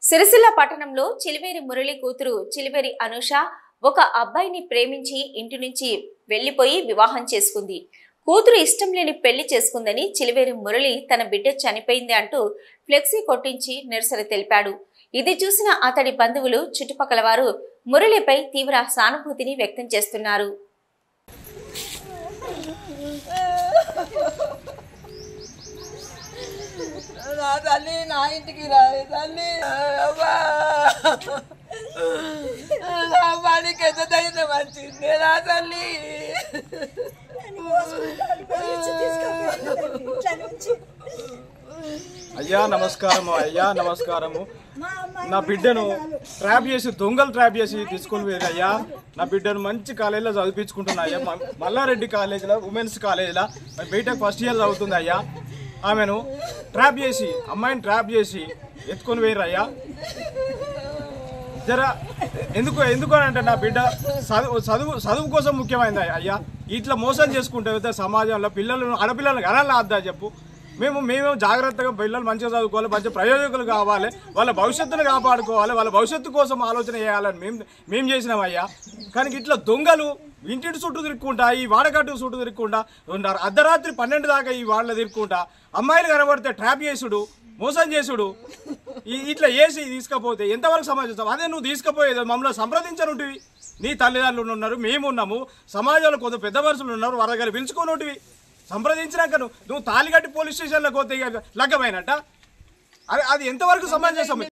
సిరిసిల్ల పట్టణంలో చిలివేరి మురళి కూతురు చిలివేరి అనుష ఒక అబ్బాయిని ప్రేమించి ఇంటి నుంచి వెళ్లిపోయి వివాహం చేసుకుంది కూతురు ఇష్టం లేని పెళ్లి చేసుకుందని చిలివేరి మురళి తన బిడ్డ చనిపోయింది అంటూ ఫ్లెక్సీ కొట్టించి నిరసన తెలిపాడు ఇది చూసిన అతడి బంధువులు చుట్టుపక్కల వారు మురళిపై తీవ్ర సానుభూతిని వ్యక్తం చేస్తున్నారు నా తల్లి నా ఇంటికి రా తల్లి అబ్బా నా వాడికి ఎంత ధైర్యం వచ్చింది నా తల్లి అయ్యా నమస్కారము అయ్యా నమస్కారము నా బిడ్డను ట్రాప్ చేసి దొంగలు ట్రాప్ చేసి తీసుకొని పోయారు అయ్యా నా బిడ్డను మంచి కాలేజీలో చదివించుకుంటున్నా అయ్యా మ- మల్లారెడ్డి కాలేజీలో ఉమెన్స్ కాలేజీలో మరి బీటెక్ ఫస్ట్ ఇయర్ చదువుతుంది అయ్యా ఆమెను ట్రాప్ చేసి అమ్మాయిని ట్రాప్ చేసి ఎత్తుకొని పోయారు అయ్యా జర ఎందుకు ఎందుకు అని అంటే నా బిడ్డ చదువు చదువు చదువు కోసం ముఖ్యమైనది అయ్యా ఇట్లా మోసం చేసుకుంటే అయితే సమాజంలో పిల్లలను ఆడపిల్లలను అనాలా అద్దా చెప్పు మేము మేము జాగ్రత్తగా పిల్లలు మంచిగా చదువుకోవాలి మంచి ప్రయోజకులు కావాలి వాళ్ళ భవిష్యత్తును కాపాడుకోవాలి వాళ్ళ భవిష్యత్తు కోసం ఆలోచన చేయాలని మేము మేము చేసినాం అయ్యా కానీ ఇట్లా దొంగలు ఇంటింటి చుట్టూ తిరుక్కుంటా ఈ వాడకట్టు చుట్టూ తిరుక్కుంటా ఉన్నారు అర్ధరాత్రి పన్నెండు దాకా ఈ వాళ్ళ తిరుక్కుంటా అమ్మాయిలు కనబడితే ట్రాప్ చేసుడు మోసం చేసుడు ఈ- ఇట్లా వేసి తీసుకపోతే ఎంతవరకు సమాజం అదే నువ్వు తీసుకుపోయేది మమ్మల్ని సంప్రదించనుంటివి నీ తల్లిదండ్రులు ఉన్నారు మేము ఉన్నాము సమాజంలో కొంత పెద్ద మనుషులు ఉన్నారు వాళ్ళ దగ్గర పిలుచుకోనుంటివి సంప్రదించినాక నువ్వు నువ్వు తాలిగట్టి పోలీస్ స్టేషన్లోకి పోతే ఇక లగ్గమైనట్ట అది అది ఎంతవరకు సమాజం